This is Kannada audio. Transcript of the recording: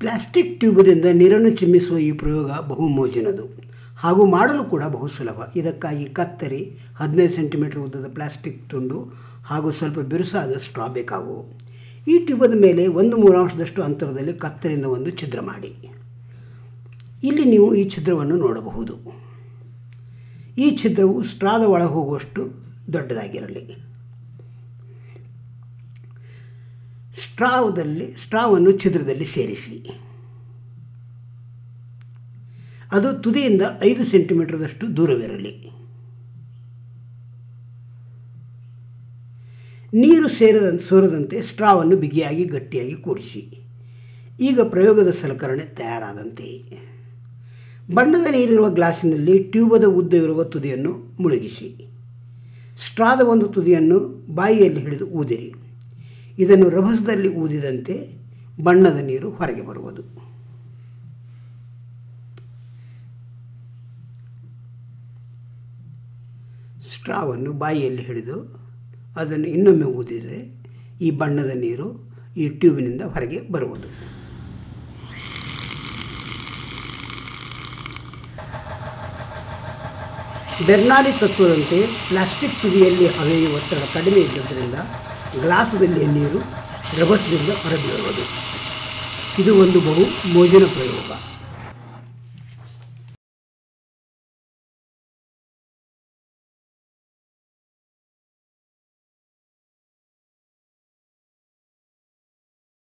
ಪ್ಲಾಸ್ಟಿಕ್ ಟ್ಯೂಬದಿಂದ ನೀರನ್ನು ಚಿಮ್ಮಿಸುವ ಈ ಪ್ರಯೋಗ ಬಹು ಮೋಜಿನದು ಹಾಗೂ ಮಾಡಲು ಕೂಡ ಬಹು ಸುಲಭ ಇದಕ್ಕಾಗಿ ಕತ್ತರಿ ಹದಿನೈದು ಸೆಂಟಿಮೀಟರ್ ಉದ್ದದ ಪ್ಲಾಸ್ಟಿಕ್ ತುಂಡು ಹಾಗೂ ಸ್ವಲ್ಪ ಬಿರುಸಾದ ಸ್ಟ್ರಾ ಬೇಕಾಗುವು ಈ ಟ್ಯೂಬದ ಮೇಲೆ ಒಂದು ಮೂರಾಂಶದಷ್ಟು ಅಂತರದಲ್ಲಿ ಕತ್ತರಿಂದ ಒಂದು ಛಿದ್ರ ಮಾಡಿ ಇಲ್ಲಿ ನೀವು ಈ ಛಿದ್ರವನ್ನು ನೋಡಬಹುದು ಈ ಛಿದ್ರವು ಸ್ಟ್ರಾದ ಒಳ ಹೋಗುವಷ್ಟು ದೊಡ್ಡದಾಗಿರಲಿ ಸ್ಟ್ರಾವದಲ್ಲಿ ಸ್ಟ್ರಾವನ್ನು ಛಿದ್ರದಲ್ಲಿ ಸೇರಿಸಿ ಅದು ತುದಿಯಿಂದ ಐದು ಸೆಂಟಿಮೀಟರ್ದಷ್ಟು ದೂರವಿರಲಿ ನೀರು ಸೇರದ ಸೋರದಂತೆ ಸ್ಟ್ರಾವನ್ನು ಬಿಗಿಯಾಗಿ ಗಟ್ಟಿಯಾಗಿ ಕೂಡಿಸಿ ಈಗ ಪ್ರಯೋಗದ ಸಲಕರಣೆ ತಯಾರಾದಂತೆ ಬಣ್ಣದ ನೀರಿರುವ ಗ್ಲಾಸಿನಲ್ಲಿ ಟ್ಯೂಬದ ಉದ್ದವಿರುವ ತುದಿಯನ್ನು ಮುಳುಗಿಸಿ ಸ್ಟ್ರಾದ ಒಂದು ತುದಿಯನ್ನು ಬಾಯಿಯಲ್ಲಿ ಹಿಡಿದು ಊದಿರಿ ಇದನ್ನು ರಭಸದಲ್ಲಿ ಊದಿದಂತೆ ಬಣ್ಣದ ನೀರು ಹೊರಗೆ ಬರುವುದು ಸ್ಟ್ರಾವನ್ನು ಬಾಯಿಯಲ್ಲಿ ಹಿಡಿದು ಅದನ್ನು ಇನ್ನೊಮ್ಮೆ ಊದಿದರೆ ಈ ಬಣ್ಣದ ನೀರು ಈ ಟ್ಯೂಬಿನಿಂದ ಹೊರಗೆ ಬರುವುದು ಬೆರ್ನಾಲಿ ತತ್ವದಂತೆ ಪ್ಲಾಸ್ಟಿಕ್ ತುದಿಯಲ್ಲಿ ಹವೆಯ ಒತ್ತಡ ಕಡಿಮೆ ಇದ್ದದರಿಂದ ಗ್ಲಾಸದಲ್ಲಿ ನೀರು ರಭಸದಿಂದ ಹೊರಬೀಳುವುದು ಇದು ಒಂದು ಬಹು ಮೋಜಿನ ಪ್ರಯೋಗ